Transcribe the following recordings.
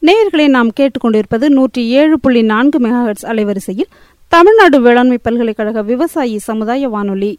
நேயர்களை நாம் கேட்டுக்கொண்டிருப்பது நூற்றி ஏழு புள்ளி நான்கு மெகாஹெட்ஸ் அலைவரிசையில் தமிழ்நாடு வேளாண்மை பல்கலைக்கழக விவசாயி சமுதாய வானொலி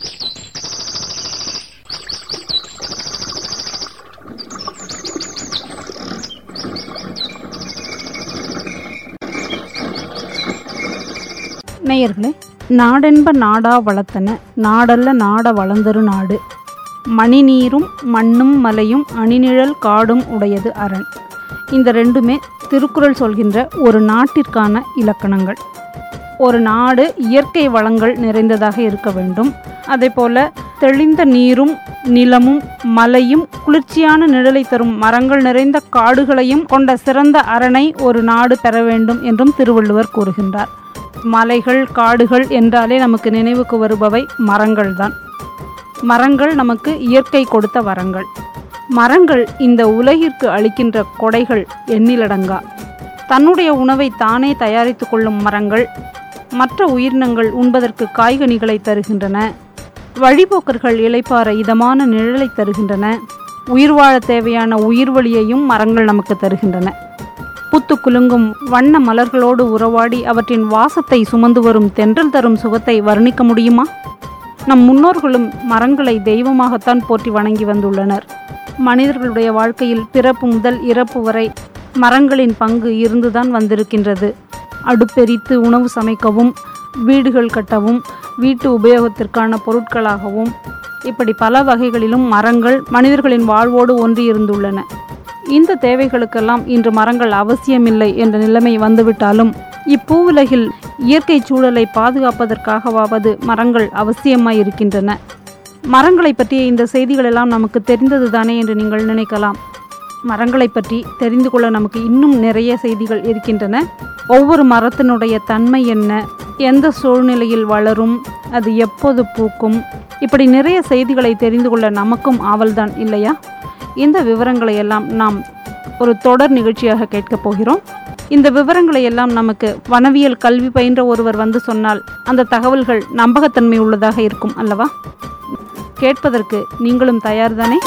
நேயர்களே நாடென்ப நாடா வளர்த்தன நாடல்ல நாட வளர்ந்தரு நாடு மணிநீரும் மண்ணும் மலையும் அணிநிழல் காடும் உடையது அரண் இந்த ரெண்டுமே திருக்குறள் சொல்கின்ற ஒரு நாட்டிற்கான இலக்கணங்கள் ஒரு நாடு இயற்கை வளங்கள் நிறைந்ததாக இருக்க வேண்டும் அதே போல தெளிந்த நீரும் நிலமும் மலையும் குளிர்ச்சியான நிழலை தரும் மரங்கள் நிறைந்த காடுகளையும் கொண்ட சிறந்த அரணை ஒரு நாடு பெற வேண்டும் என்றும் திருவள்ளுவர் கூறுகின்றார் மலைகள் காடுகள் என்றாலே நமக்கு நினைவுக்கு வருபவை மரங்கள்தான் மரங்கள் நமக்கு இயற்கை கொடுத்த வரங்கள் மரங்கள் இந்த உலகிற்கு அளிக்கின்ற கொடைகள் எண்ணிலடங்கா தன்னுடைய உணவை தானே தயாரித்து கொள்ளும் மரங்கள் மற்ற உயிரினங்கள் உண்பதற்கு காய்கனிகளை தருகின்றன வழிபோக்கர்கள் இளைப்பாற இதமான நிழலை தருகின்றன உயிர் வாழ தேவையான உயிர்வழியையும் மரங்கள் நமக்கு தருகின்றன பூத்து குலுங்கும் வண்ண மலர்களோடு உறவாடி அவற்றின் வாசத்தை சுமந்து வரும் தென்றல் தரும் சுகத்தை வர்ணிக்க முடியுமா நம் முன்னோர்களும் மரங்களை தெய்வமாகத்தான் போற்றி வணங்கி வந்துள்ளனர் மனிதர்களுடைய வாழ்க்கையில் பிறப்பு முதல் இறப்பு வரை மரங்களின் பங்கு இருந்துதான் வந்திருக்கின்றது அடுப்பெரித்து உணவு சமைக்கவும் வீடுகள் கட்டவும் வீட்டு உபயோகத்திற்கான பொருட்களாகவும் இப்படி பல வகைகளிலும் மரங்கள் மனிதர்களின் வாழ்வோடு ஒன்றி இருந்துள்ளன இந்த தேவைகளுக்கெல்லாம் இன்று மரங்கள் அவசியமில்லை என்ற நிலைமை வந்துவிட்டாலும் இப்பூவுலகில் இயற்கை சூழலை பாதுகாப்பதற்காகவாவது மரங்கள் அவசியமாய் இருக்கின்றன மரங்களை பற்றிய இந்த செய்திகள் எல்லாம் நமக்கு தெரிந்தது தானே என்று நீங்கள் நினைக்கலாம் மரங்களை பற்றி தெரிந்து கொள்ள நமக்கு இன்னும் நிறைய செய்திகள் இருக்கின்றன ஒவ்வொரு மரத்தினுடைய தன்மை என்ன எந்த சூழ்நிலையில் வளரும் அது எப்போது பூக்கும் இப்படி நிறைய செய்திகளை தெரிந்து கொள்ள நமக்கும் ஆவல்தான் இல்லையா இந்த விவரங்களை எல்லாம் நாம் ஒரு தொடர் நிகழ்ச்சியாக கேட்கப் போகிறோம் இந்த விவரங்களை எல்லாம் நமக்கு வனவியல் கல்வி பயின்ற ஒருவர் வந்து சொன்னால் அந்த தகவல்கள் நம்பகத்தன்மை உள்ளதாக இருக்கும் அல்லவா கேட்பதற்கு நீங்களும் தயார்தானே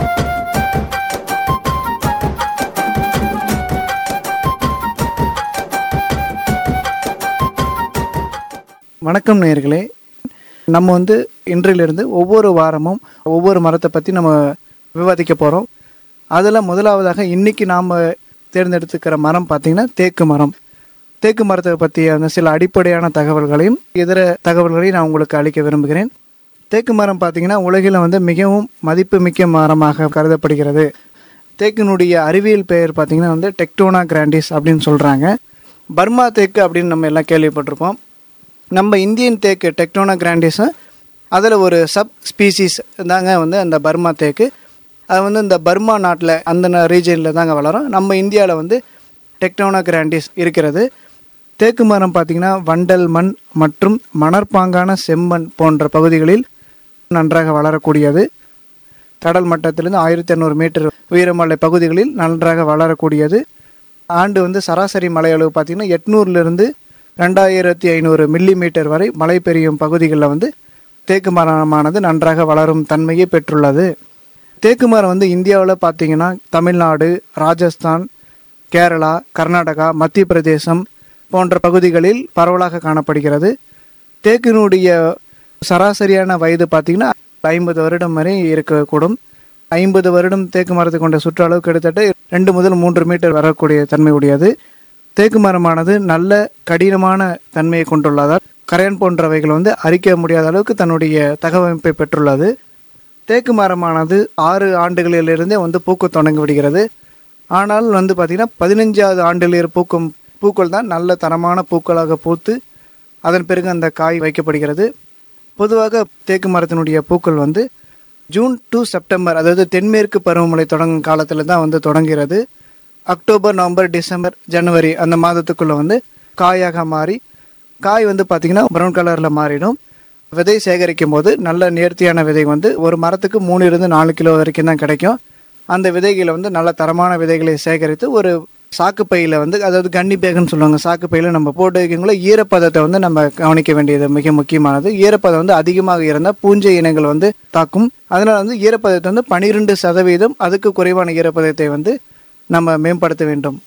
வணக்கம் நேயர்களே நம்ம வந்து இன்றிலிருந்து ஒவ்வொரு வாரமும் ஒவ்வொரு மரத்தை பற்றி நம்ம விவாதிக்க போகிறோம் அதில் முதலாவதாக இன்னைக்கு நாம் தேர்ந்தெடுத்துக்கிற மரம் பார்த்திங்கன்னா தேக்கு மரம் தேக்கு மரத்தை பற்றிய அந்த சில அடிப்படையான தகவல்களையும் இதர தகவல்களையும் நான் உங்களுக்கு அளிக்க விரும்புகிறேன் தேக்கு மரம் பார்த்திங்கன்னா உலகில் வந்து மிகவும் மதிப்புமிக்க மரமாக கருதப்படுகிறது தேக்கினுடைய அறிவியல் பெயர் பார்த்திங்கன்னா வந்து டெக்டோனா கிராண்டிஸ் அப்படின்னு சொல்கிறாங்க பர்மா தேக்கு அப்படின்னு நம்ம எல்லாம் கேள்விப்பட்டிருப்போம் நம்ம இந்தியன் தேக்கு டெக்டோனா கிராண்டிஸும் அதில் ஒரு சப் ஸ்பீசிஸ் தாங்க வந்து அந்த பர்மா தேக்கு அது வந்து இந்த பர்மா நாட்டில் அந்த ரீஜனில் தாங்க வளரும் நம்ம இந்தியாவில் வந்து டெக்டோனா கிராண்டிஸ் இருக்கிறது தேக்கு மரம் பார்த்திங்கன்னா வண்டல் மண் மற்றும் மணற்பாங்கான செம்மண் போன்ற பகுதிகளில் நன்றாக வளரக்கூடியது கடல் மட்டத்திலிருந்து ஆயிரத்தி இரநூறு மீட்டர் உயரமலை பகுதிகளில் நன்றாக வளரக்கூடியது ஆண்டு வந்து சராசரி மழையளவு பார்த்திங்கன்னா எட்நூறுலேருந்து ரெண்டாயிரத்தி ஐநூறு மில்லி மீட்டர் வரை மழை பெய்யும் பகுதிகளில் வந்து தேக்கு மரமானது நன்றாக வளரும் தன்மையை பெற்றுள்ளது தேக்கு மரம் வந்து இந்தியாவில் பார்த்தீங்கன்னா தமிழ்நாடு ராஜஸ்தான் கேரளா கர்நாடகா மத்திய பிரதேசம் போன்ற பகுதிகளில் பரவலாக காணப்படுகிறது தேக்கினுடைய சராசரியான வயது பார்த்திங்கன்னா ஐம்பது வருடம் வரை இருக்கக்கூடும் ஐம்பது வருடம் தேக்கு மரத்தை கொண்ட சுற்றளவு கிட்டத்தட்ட ரெண்டு முதல் மூன்று மீட்டர் வரக்கூடிய தன்மை உடையது தேக்கு மரமானது நல்ல கடினமான தன்மையை கொண்டுள்ளதால் கரையான் போன்றவைகள் வந்து அரிக்க முடியாத அளவுக்கு தன்னுடைய தகவமைப்பை பெற்றுள்ளது தேக்கு மரமானது ஆறு ஆண்டுகளிலிருந்தே வந்து பூக்க தொடங்கி விடுகிறது ஆனால் வந்து பார்த்திங்கன்னா பதினஞ்சாவது ஆண்டில் பூக்கும் பூக்கள் தான் நல்ல தரமான பூக்களாக பூத்து அதன் பிறகு அந்த காய் வைக்கப்படுகிறது பொதுவாக தேக்கு மரத்தினுடைய பூக்கள் வந்து ஜூன் டு செப்டம்பர் அதாவது தென்மேற்கு பருவமழை தொடங்கும் காலத்தில் தான் வந்து தொடங்குகிறது அக்டோபர் நவம்பர் டிசம்பர் ஜனவரி அந்த மாதத்துக்குள்ளே வந்து காயாக மாறி காய் வந்து பார்த்திங்கன்னா ப்ரௌன் கலரில் மாறிடும் விதை சேகரிக்கும் போது நல்ல நேர்த்தியான விதை வந்து ஒரு மரத்துக்கு மூணுலேருந்து நாலு கிலோ வரைக்கும் தான் கிடைக்கும் அந்த விதைகளை வந்து நல்ல தரமான விதைகளை சேகரித்து ஒரு சாக்கு பையில் வந்து அதாவது கன்னி பேக்குன்னு சொல்லுவாங்க சாக்கு பையில் நம்ம போட்டு வைக்கங்கள ஈரப்பதத்தை வந்து நம்ம கவனிக்க வேண்டியது மிக முக்கியமானது ஈரப்பதம் வந்து அதிகமாக இருந்தால் பூஞ்சை இனங்கள் வந்து தாக்கும் அதனால் வந்து ஈரப்பதத்தை வந்து பனிரெண்டு சதவீதம் அதுக்கு குறைவான ஈரப்பதத்தை வந்து நம்ம மேம்படுத்த வேண்டும்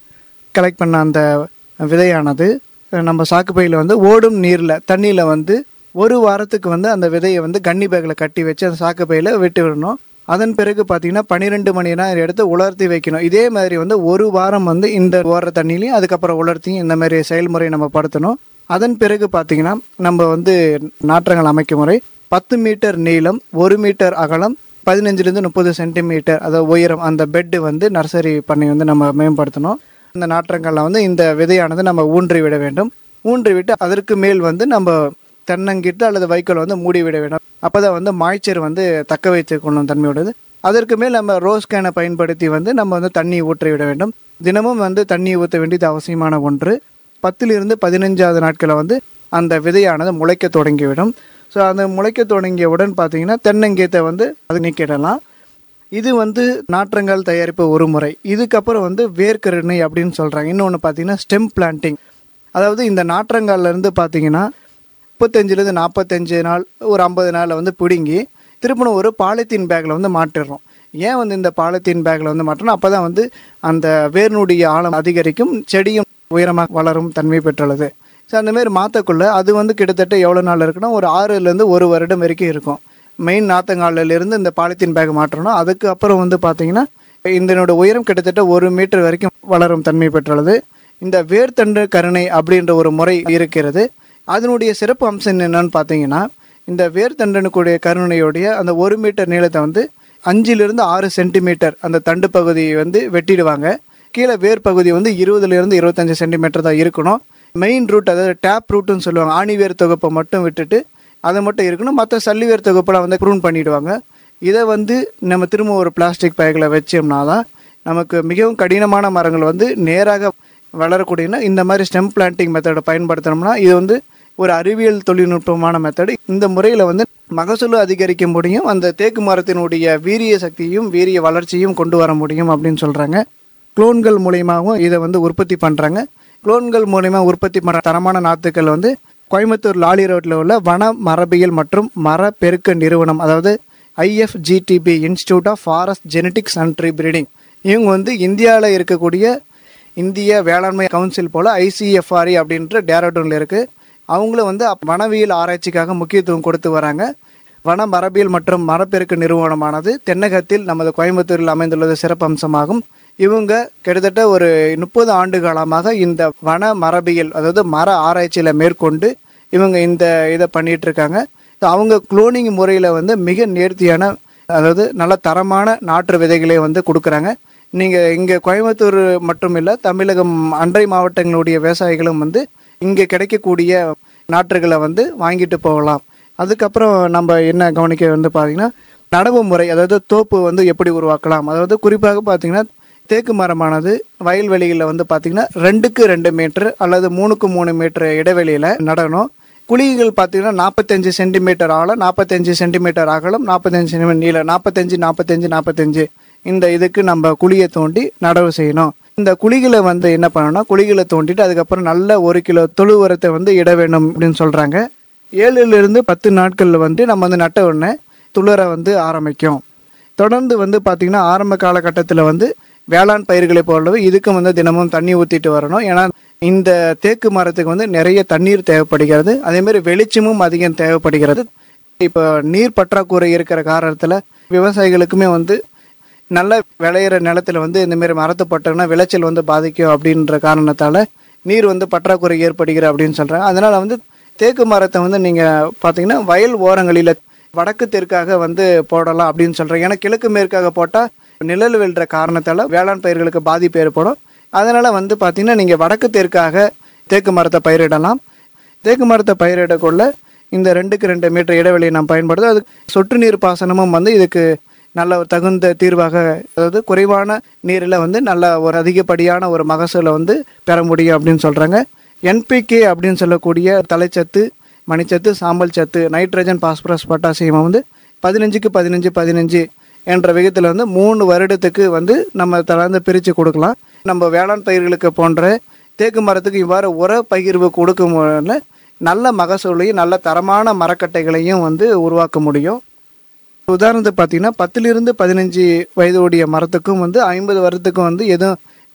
கலெக்ட் பண்ண அந்த விதையானது நம்ம சாக்கு பையில் வந்து ஓடும் நீரில் தண்ணியில் வந்து ஒரு வாரத்துக்கு வந்து அந்த விதையை வந்து கன்னி பேக்கில் கட்டி வச்சு அந்த சாக்கு பையில் விட்டு விடணும் அதன் பிறகு பார்த்தீங்கன்னா பன்னிரெண்டு மணி நேரம் எடுத்து உலர்த்தி வைக்கணும் இதே மாதிரி வந்து ஒரு வாரம் வந்து இந்த ஓடுற தண்ணிலையும் அதுக்கப்புறம் உலர்த்தியும் இந்த மாதிரி செயல்முறை நம்ம படுத்தணும் அதன் பிறகு பார்த்தீங்கன்னா நம்ம வந்து நாற்றங்கள் அமைக்கும் முறை பத்து மீட்டர் நீளம் ஒரு மீட்டர் அகலம் பதினஞ்சுலேருந்து முப்பது சென்டிமீட்டர் அதாவது உயரம் அந்த பெட்டு வந்து நர்சரி பண்ணி வந்து நம்ம மேம்படுத்தணும் இந்த நாற்றங்களில் வந்து இந்த விதையானது நம்ம ஊன்றி விட வேண்டும் ஊன்றி விட்டு அதற்கு மேல் வந்து நம்ம தென்னங்கிட்டு அல்லது வைக்கோல் வந்து மூடி விட வேண்டும் அப்பதான் வந்து மாய்ச்சர் வந்து தக்க வைத்துக் கொள்ளும் தன்மையுடையது அதற்கு மேல் நம்ம ரோஸ் கேனை பயன்படுத்தி வந்து நம்ம வந்து தண்ணி ஊற்றி விட வேண்டும் தினமும் வந்து தண்ணி ஊற்ற வேண்டியது அவசியமான ஒன்று பத்திலிருந்து பதினஞ்சாவது நாட்களில் வந்து அந்த விதையானது முளைக்க தொடங்கிவிடும் ஸோ அந்த முளைக்க தொடங்கியவுடன் பார்த்தீங்கன்னா தென்னங்கீத்தை வந்து அது நீக்கிடலாம் இது வந்து நாற்றங்கால் தயாரிப்பு ஒரு முறை இதுக்கப்புறம் வந்து வேர்க்கருணை அப்படின்னு சொல்கிறாங்க இன்னொன்று பார்த்தீங்கன்னா ஸ்டெம் பிளான்டிங் அதாவது இந்த நாற்றங்கால்ல இருந்து பார்த்தீங்கன்னா முப்பத்தஞ்சுலேருந்து நாற்பத்தஞ்சு நாள் ஒரு ஐம்பது நாளில் வந்து பிடுங்கி திருப்பணும் ஒரு பாலித்தீன் பேக்கில் வந்து மாட்டிடுறோம் ஏன் வந்து இந்த பாலித்தீன் பேக்கில் வந்து மாட்டணும் அப்போ தான் வந்து அந்த வேர்னுடைய ஆழம் அதிகரிக்கும் செடியும் உயரமாக வளரும் தன்மை பெற்றுள்ளது ஸோ அந்த மாதிரி மாற்றக்குள்ள அது வந்து கிட்டத்தட்ட எவ்வளோ நாள் இருக்குன்னா ஒரு ஆறுலேருந்து ஒரு வருடம் வரைக்கும் இருக்கும் மெயின் நாத்தங்காலில் இருந்து இந்த பாலித்தீன் பேக் மாற்றணும் அதுக்கு அப்புறம் வந்து பார்த்தீங்கன்னா இதனோட உயரம் கிட்டத்தட்ட ஒரு மீட்டர் வரைக்கும் வளரும் தன்மை பெற்றுள்ளது இந்த வேர்த்தண்டு கருணை அப்படின்ற ஒரு முறை இருக்கிறது அதனுடைய சிறப்பு அம்சம் என்னன்னு பார்த்தீங்கன்னா இந்த வேர்த்தண்டனுக்குடைய கருணையுடைய அந்த ஒரு மீட்டர் நீளத்தை வந்து அஞ்சிலிருந்து ஆறு சென்டிமீட்டர் அந்த தண்டு பகுதியை வந்து வெட்டிடுவாங்க கீழே வேர் பகுதி வந்து இருபதுலேருந்து இருபத்தஞ்சு சென்டிமீட்டர் தான் இருக்கணும் மெயின் ரூட் அதாவது டேப் ரூட்டுன்னு சொல்லுவாங்க ஆணி வேர் தொகுப்பை மட்டும் விட்டுட்டு அதை மட்டும் இருக்கணும் மற்ற சல்லி வேர் தொகுப்பெல்லாம் வந்து ப்ரூன் பண்ணிடுவாங்க இதை வந்து நம்ம திரும்ப ஒரு பிளாஸ்டிக் பேக்கில் வச்சோம்னா தான் நமக்கு மிகவும் கடினமான மரங்கள் வந்து நேராக வளரக்கூடியனா இந்த மாதிரி ஸ்டெம் பிளான்டிங் மெத்தடை பயன்படுத்தினோம்னா இது வந்து ஒரு அறிவியல் தொழில்நுட்பமான மெத்தடு இந்த முறையில் வந்து மகசூல் அதிகரிக்க முடியும் அந்த தேக்கு மரத்தினுடைய வீரிய சக்தியும் வீரிய வளர்ச்சியும் கொண்டு வர முடியும் அப்படின்னு சொல்கிறாங்க குளோன்கள் மூலியமாகவும் இதை வந்து உற்பத்தி பண்ணுறாங்க குளோன்கள் மூலியமா உற்பத்தி பண்ணுற தரமான நாற்றுக்கள் வந்து கோயம்புத்தூர் லாலி ரோட்டில் உள்ள வன மரபியல் மற்றும் மர பெருக்க நிறுவனம் அதாவது IFGTB institute of forest genetics and tree breeding இவங்க வந்து இந்தியாவில் இருக்கக்கூடிய இந்திய வேளாண்மை கவுன்சில் போல் ஐசிஎஃப்ஆர்இ அப்படின்ற டேராடூனில் இருக்குது அவங்களும் வந்து அப்- வனவியல் ஆராய்ச்சிக்காக முக்கியத்துவம் கொடுத்து வராங்க வன மரபியல் மற்றும் மரப்பெருக்க நிறுவனமானது தென்னகத்தில் நமது கோயம்புத்தூரில் அமைந்துள்ளது சிறப்பு அம்சமாகும் இவங்க கிட்டத்தட்ட ஒரு முப்பது ஆண்டு காலமாக இந்த வன மரபியல் அதாவது மர ஆராய்ச்சியில் மேற்கொண்டு இவங்க இந்த இதை பண்ணிட்டு இருக்காங்க So, அவங்க குளோனிங் முறையில் வந்து மிக நேர்த்தியான அதாவது நல்ல தரமான நாற்று விதைகளை வந்து கொடுக்குறாங்க நீங்கள் இங்கே கோயம்புத்தூர் மட்டும் இல்லை தமிழகம் அண்டை மாவட்டங்களுடைய விவசாயிகளும் வந்து இங்கே கிடைக்கக்கூடிய நாற்றுகளை வந்து வாங்கிட்டு போகலாம் அதுக்கப்புறம் நம்ம என்ன கவனிக்க வந்து பார்த்தீங்கன்னா நடவு முறை அதாவது தோப்பு வந்து எப்படி உருவாக்கலாம் அதாவது குறிப்பாக பார்த்தீங்கன்னா தேக்கு மரமானது வயல்வெளிகளில் வந்து பார்த்தீங்கன்னா ரெண்டுக்கு ரெண்டு மீட்டர் அல்லது மூணுக்கு மூணு மீட்டர் இடைவெளியில் நடணும் குழிகள் பார்த்தீங்கன்னா நாற்பத்தஞ்சு சென்டிமீட்டர் ஆழம் நாற்பத்தஞ்சு சென்டிமீட்டர் அகலம் நாற்பத்தஞ்சு சென்டிமீட்டர் நீளம் நாற்பத்தஞ்சு நாற்பத்தஞ்சு நாற்பத்தஞ்சு இந்த இதுக்கு நம்ம குழியை தோண்டி நடவு செய்யணும் இந்த குழிகளை வந்து என்ன பண்ணணும்னா குழிகளை தோண்டிட்டு அதுக்கப்புறம் நல்ல ஒரு கிலோ தொழு உரத்தை வந்து இட வேணும் அப்படின்னு சொல்கிறாங்க ஏழுல இருந்து பத்து நாட்களில் வந்து நம்ம வந்து நட்ட உடனே துளிர வந்து ஆரம்பிக்கும் தொடர்ந்து வந்து பார்த்திங்கன்னா ஆரம்ப காலகட்டத்தில் வந்து வேளாண் பயிர்களை போலவே இதுக்கும் வந்து தினமும் தண்ணி ஊற்றிட்டு வரணும் ஏன்னா இந்த தேக்கு மரத்துக்கு வந்து நிறைய தண்ணீர் தேவைப்படுகிறது அதே மாதிரி வெளிச்சமும் அதிகம் தேவைப்படுகிறது இப்போ நீர் பற்றாக்குறை இருக்கிற காரணத்தில் விவசாயிகளுக்குமே வந்து நல்ல விளையிற நிலத்துல வந்து இந்த மாதிரி மரத்து பட்டோம்னா விளைச்சல் வந்து பாதிக்கும் அப்படின்ற காரணத்தால நீர் வந்து பற்றாக்குறை ஏற்படுகிற அப்படின்னு சொல்றாங்க அதனால வந்து தேக்கு மரத்தை வந்து நீங்க பாத்தீங்கன்னா வயல் ஓரங்களில வடக்கு தெற்காக வந்து போடலாம் அப்படின்னு சொல்றாங்க ஏன்னா கிழக்கு மேற்காக போட்டா நிழல் வெல்ற காரணத்தால வேளாண் பயிர்களுக்கு பாதிப்பு ஏற்படும் அதனால வந்து பாத்தீங்கன்னா நீங்க வடக்கு தெற்காக தேக்கு மரத்தை பயிரிடலாம் தேக்கு மரத்தை பயிரிடக்குள்ள இந்த ரெண்டுக்கு ரெண்டு மீட்டர் இடைவெளியை நாம் பயன்படுத்தும் அது சொட்டு நீர் பாசனமும் வந்து இதுக்கு நல்ல ஒரு தகுந்த தீர்வாக அதாவது குறைவான நீரில் வந்து நல்ல ஒரு அதிகப்படியான ஒரு மகசூலை வந்து பெற முடியும் அப்படின்னு சொல்கிறாங்க என்பிகே அப்படின்னு சொல்லக்கூடிய தலைச்சத்து மணிச்சத்து சாம்பல் சத்து நைட்ரஜன் பாஸ்பரஸ் பொட்டாசியம் வந்து பதினஞ்சுக்கு பதினஞ்சு பதினஞ்சு என்ற விகிதத்தில் வந்து மூணு வருடத்துக்கு வந்து நம்ம தளர்ந்து பிரித்து கொடுக்கலாம் நம்ம வேளாண் பயிர்களுக்கு போன்ற தேக்கு மரத்துக்கு இவ்வாறு உர பகிர்வு கொடுக்கும் முறையில நல்ல மகசூலையும் நல்ல தரமான மரக்கட்டைகளையும் வந்து உருவாக்க முடியும் உதாரணத்துக்கு பார்த்தீங்கன்னா பத்திலிருந்து பதினஞ்சு வயதுடைய மரத்துக்கும் வந்து ஐம்பது வருடத்துக்கும் வந்து எதுவும்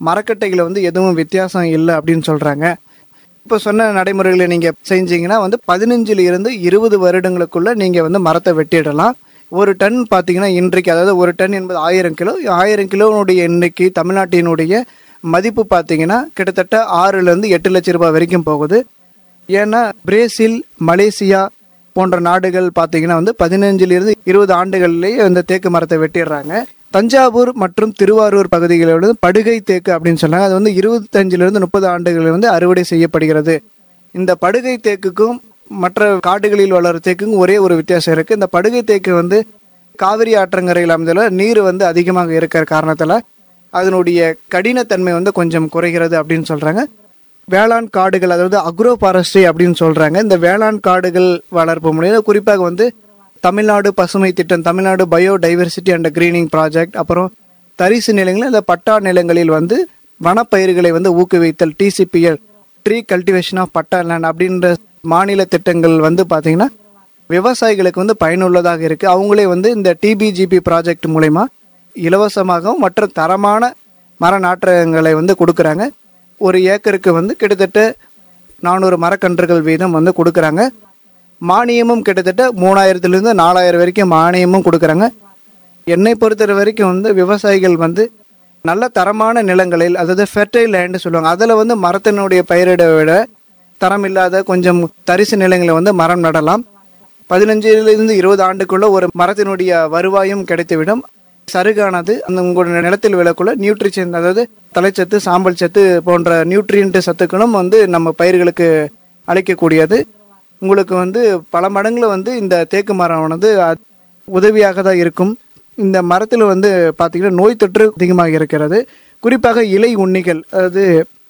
மரக்கட்டைகளை வந்து எதுவும் வித்தியாசம் இல்லை அப்படின்னு சொல்கிறாங்க இப்போ சொன்ன நடைமுறைகளை நீங்கள் செஞ்சீங்கன்னா வந்து பதினஞ்சுல இருந்து இருபது வருடங்களுக்குள்ள நீங்கள் வந்து மரத்தை வெட்டிடலாம் ஒரு டன் பார்த்தீங்கன்னா இன்றைக்கு அதாவது ஒரு டன் என்பது ஆயிரம் கிலோ ஆயிரம் கிலோனுடைய இன்னைக்கு தமிழ்நாட்டினுடைய மதிப்பு பார்த்தீங்கன்னா கிட்டத்தட்ட ஆறுலேருந்து எட்டு லட்சம் ரூபாய் வரைக்கும் போகுது ஏன்னா பிரேசில் மலேசியா போன்ற நாடுகள் பார்த்தீங்கன்னா வந்து பதினஞ்சிலிருந்து இருபது ஆண்டுகள்லேயே இந்த தேக்கு மரத்தை வெட்டிடுறாங்க தஞ்சாவூர் மற்றும் திருவாரூர் பகுதிகளில் வந்து படுகை தேக்கு அப்படின்னு சொன்னாங்க அது வந்து இருபத்தஞ்சிலிருந்து முப்பது ஆண்டுகளில் வந்து அறுவடை செய்யப்படுகிறது இந்த படுகை தேக்குக்கும் மற்ற காடுகளில் வளரும் தேக்குக்கும் ஒரே ஒரு வித்தியாசம் இருக்குது இந்த படுகை தேக்கு வந்து காவிரி ஆற்றங்கரையில் அமைந்துள்ள நீர் வந்து அதிகமாக இருக்கிற காரணத்தில் அதனுடைய கடினத்தன்மை வந்து கொஞ்சம் குறைகிறது அப்படின்னு சொல்கிறாங்க வேளாண் காடுகள் அதாவது அக்ரோ ஃபாரஸ்ட்ரி அப்படின்னு சொல்கிறாங்க இந்த வேளாண் காடுகள் வளர்ப்பு மூலியம் குறிப்பாக வந்து தமிழ்நாடு பசுமை திட்டம் Tamil Nadu biodiversity and greening project அப்புறம் தரிசு நிலங்களில் இந்த பட்டா நிலங்களில் வந்து வனப்பயிர்களை வந்து ஊக்குவித்தல் TCPL tree cultivation of patta land அப்படின்ற மாநில திட்டங்கள் வந்து பார்த்தீங்கன்னா விவசாயிகளுக்கு வந்து பயனுள்ளதாக இருக்குது அவங்களே வந்து இந்த டிபிஜிபி ப்ராஜெக்ட் மூலயமா இலவசமாகவும் மற்றும் தரமான மர நாற்றங்களை வந்து கொடுக்குறாங்க ஒரு ஏக்கருக்கு வந்து கிட்டத்தட்ட நானூறு மரக்கன்றுகள் வீதம் வந்து கொடுக்குறாங்க மானியமும் கிட்டத்தட்ட மூணாயிரத்துலேருந்து நாலாயிரம் வரைக்கும் மானியமும் கொடுக்குறாங்க என்னை பொறுத்த வரைக்கும் வந்து விவசாயிகள் வந்து நல்ல தரமான நிலங்களில் அதாவது ஃபெர்டைல் லேண்டு சொல்லுவாங்க அதில் வந்து மரத்தினுடைய பயிரிட விட தரம் இல்லாத கொஞ்சம் தரிசு நிலங்களை வந்து மரம் நடலாம் பதினஞ்சிலிருந்து இருபது ஆண்டுக்குள்ள ஒரு மரத்தினுடைய வருவாயும் கிடைத்துவிடும் சருகானது அந்த உங்களோட நிலத்தில் விழக்குள்ள நியூட்ரிஷன் அதாவது தலைச்சத்து சாம்பல் சத்து போன்ற நியூட்ரியன்ட் சத்துக்களும் வந்து நம்ம பயிர்களுக்கு அளிக்கக்கூடியது உங்களுக்கு வந்து பல மடங்குல வந்து இந்த தேக்கு மரமானது அ- உதவியாக தான் இருக்கும் இந்த மரத்தில் வந்து பார்த்தீங்கன்னா நோய் தொற்று அதிகமாக இருக்கிறது குறிப்பாக இலை உண்ணிகள் அதாவது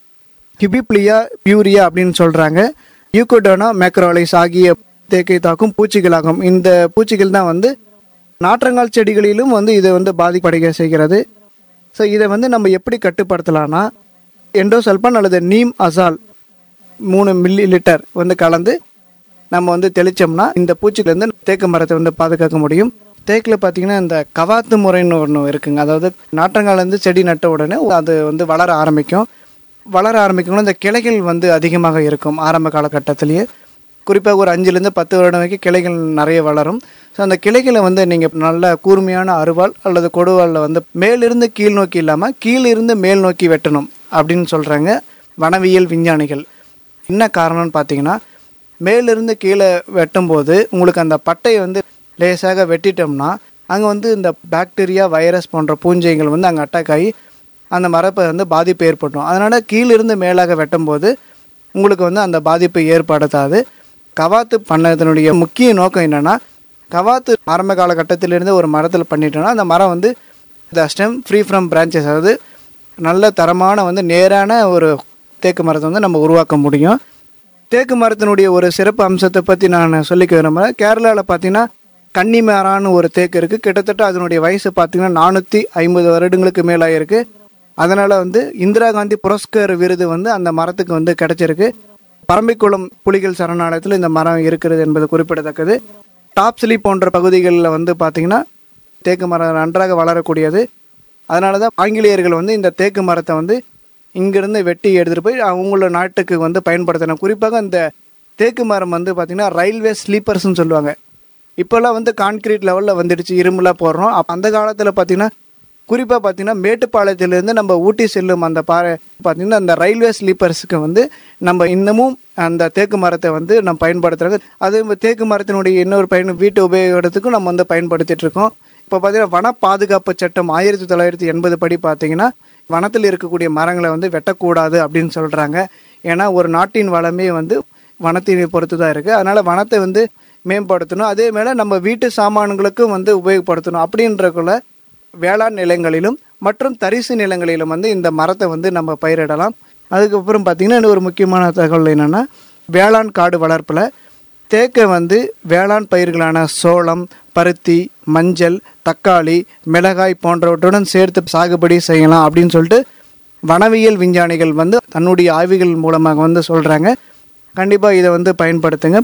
ஹிபிப்ளியா பியூரியா அப்படின்னு சொல்கிறாங்க யூகோடோனா மேக்ரோலைஸ் ஆகிய தேக்கை தாக்கும் பூச்சிகளாகும் இந்த பூச்சிகள் தான் வந்து நாற்றங்கால் செடிகளிலும் வந்து இதை வந்து பாதிப்படைய செய்கிறது ஸோ இதை வந்து நம்ம எப்படி கட்டுப்படுத்தலாம்னா எண்டோசல்பான் அல்லது நீம் அசால் மூணு மில்லி லிட்டர் வந்து கலந்து நம்ம வந்து தெளிச்சோம்னா இந்த பூச்சிலேருந்து தேக்கு மரத்தை வந்து பாதுகாக்க முடியும் தேக்கில் பார்த்தீங்கன்னா இந்த கவாத்து முறைன்னு ஒன்று இருக்குங்க அதாவது நாற்றங்காலேருந்து செடி நட்ட உடனே அது வந்து வளர ஆரம்பிக்கும் வளர ஆரம்பிக்கணும் இந்த கிளைகள் வந்து அதிகமாக இருக்கும் ஆரம்ப காலகட்டத்திலேயே குறிப்பாக ஒரு அஞ்சுலேருந்து பத்து வருடம் வரைக்கும் கிளைகள் நிறைய வளரும் ஸோ அந்த கிளைகளை வந்து நீங்கள் நல்ல கூர்மையான அருவாள் அல்லது கொடுவாளில் வந்து மேலிருந்து கீழ் நோக்கி இல்லாமல் கீழிருந்து மேல் நோக்கி வெட்டணும் அப்படின்னு சொல்கிறாங்க வனவியல் விஞ்ஞானிகள் என்ன காரணம்னு பார்த்தீங்கன்னா மேலிருந்து கீழே வெட்டும்போது உங்களுக்கு அந்த பட்டையை வந்து லேசாக வெட்டிட்டோம்னா அங்கே வந்து இந்த பாக்டீரியா வைரஸ் போன்ற பூஞ்சைகள் வந்து அங்கே அட்டாக் ஆகி அந்த மரப்பை வந்து பாதிப்பு ஏற்படும் அதனால் கீழிருந்து மேலாக வெட்டும்போது உங்களுக்கு வந்து அந்த பாதிப்பு ஏற்படுத்தாது கவாத்து பண்ணதனுடைய முக்கிய நோக்கம் என்னென்னா கவாத்து ஆரம்ப காலகட்டத்திலிருந்து ஒரு மரத்தில் பண்ணிட்டோம்னா அந்த மரம் வந்து the stem free from branches அதாவது நல்ல தரமான வந்து நேரான ஒரு தேக்கு மரத்தை வந்து நம்ம உருவாக்க முடியும் தேக்கு மரத்தினுடைய ஒரு சிறப்பு அம்சத்தை பற்றி நான் சொல்லிக்க விரும்புகிறேன் கேரளாவில் பார்த்தீங்கன்னா கன்னிமரான்னு ஒரு தேக்கு இருக்குது கிட்டத்தட்ட அதனுடைய வயசு பார்த்தீங்கன்னா நானூற்றி ஐம்பது வருடங்களுக்கு மேலாக இருக்குது அதனால் வந்து இந்திரா காந்தி புரஸ்கர் விருது வந்து அந்த மரத்துக்கு வந்து கிடைச்சிருக்கு பரம்பிக்குளம் புலிகள் சரணாலயத்தில் இந்த மரம் இருக்கிறது என்பது குறிப்பிடத்தக்கது டாப்ஸ்லி போன்ற பகுதிகளில் வந்து பார்த்தீங்கன்னா தேக்கு மரம் நன்றாக வளரக்கூடியது அதனால தான் ஆங்கிலேயர்கள் வந்து இந்த தேக்கு மரத்தை வந்து இங்கிருந்து வெட்டி எடுத்துகிட்டு போய் அவங்களோட நாட்டுக்கு வந்து பயன்படுத்தணும் குறிப்பாக இந்த தேக்கு மரம் வந்து பார்த்திங்கன்னா ரயில்வே ஸ்லீப்பர்ஸ்னு சொல்லுவாங்க இப்போல்லாம் வந்து கான்கிரீட் லெவலில் வந்துடுச்சு இரும்புலாம் போடுறோம் அப்ப அந்த காலத்தில் பார்த்தீங்கன்னா குறிப்பாக பார்த்தீங்கன்னா மேட்டுப்பாளையத்திலேருந்து நம்ம ஊட்டி செல்லும் அந்த பாறை பார்த்தீங்கன்னா அந்த ரயில்வே ஸ்லீப்பர்ஸுக்கு வந்து நம்ம இன்னமும் அந்த தேக்கு மரத்தை வந்து நம்ம பயன்படுத்துகிறாங்க அது இந்த தேக்கு மரத்தினுடைய இன்னொரு பயன் வீட்டு உபயோகத்துக்கும் நம்ம வந்து பயன்படுத்திட்டு இருக்கோம் இப்போ பார்த்தீங்கன்னா வன பாதுகாப்பு சட்டம் ஆயிரத்தி தொள்ளாயிரத்தி எண்பது படி பார்த்தீங்கன்னா வனத்தில் இருக்கக்கூடிய மரங்களை வந்து வெட்டக்கூடாது அப்படின்னு சொல்கிறாங்க ஏன்னா ஒரு நாட்டின் வளமே வந்து வனத்தினை பொறுத்து தான் இருக்குது அதனால் வனத்தை வந்து மேம்படுத்தணும் அதே மேலே நம்ம வீட்டு சாமான்களுக்கும் வந்து உபயோகப்படுத்தணும் அப்படின்றக்குள்ள வேளாண் நிலங்களிலும் மற்றும் தரிசு நிலங்களிலும் வந்து இந்த மரத்தை வந்து நம்ம பயிரிடலாம் அதுக்கப்புறம் பார்த்திங்கன்னா இன்னும் ஒரு முக்கியமான தகவல் என்னென்னா வேளாண் காடு வளர்ப்பில் தேக்கை வந்து வேளாண் பயிர்களான சோளம் பருத்தி மஞ்சள் தக்காளி மிளகாய் போன்றவற்றுடன் சேர்த்து சாகுபடி செய்யலாம் அப்படின்னு சொல்லிட்டு வனவியல் விஞ்ஞானிகள் வந்து தன்னுடைய ஆய்வுகள் மூலமாக வந்து சொல்கிறாங்க கண்டிப்பாக இதை வந்து பயன்படுத்துங்க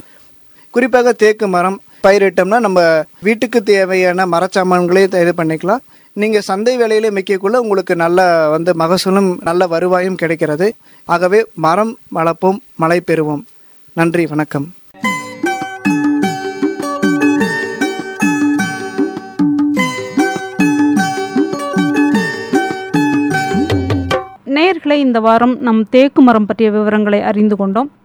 குறிப்பாக தேக்கு மரம் பயிரிட்டோம்னா நம்ம வீட்டுக்கு தேவையான மரச்சாமான்களே இது பண்ணிக்கலாம் நீங்கள் சந்தை விலையில மிக்கக்குள்ள உங்களுக்கு நல்ல வந்து மகசூலும் நல்ல வருவாயும் கிடைக்கிறது ஆகவே மரம் வளர்ப்போம் மழை பெறுவோம் நன்றி வணக்கம் நேயர்களே இந்த வாரம் நம் தேக்கு மரம் பற்றிய விவரங்களை அறிந்து கொண்டோம்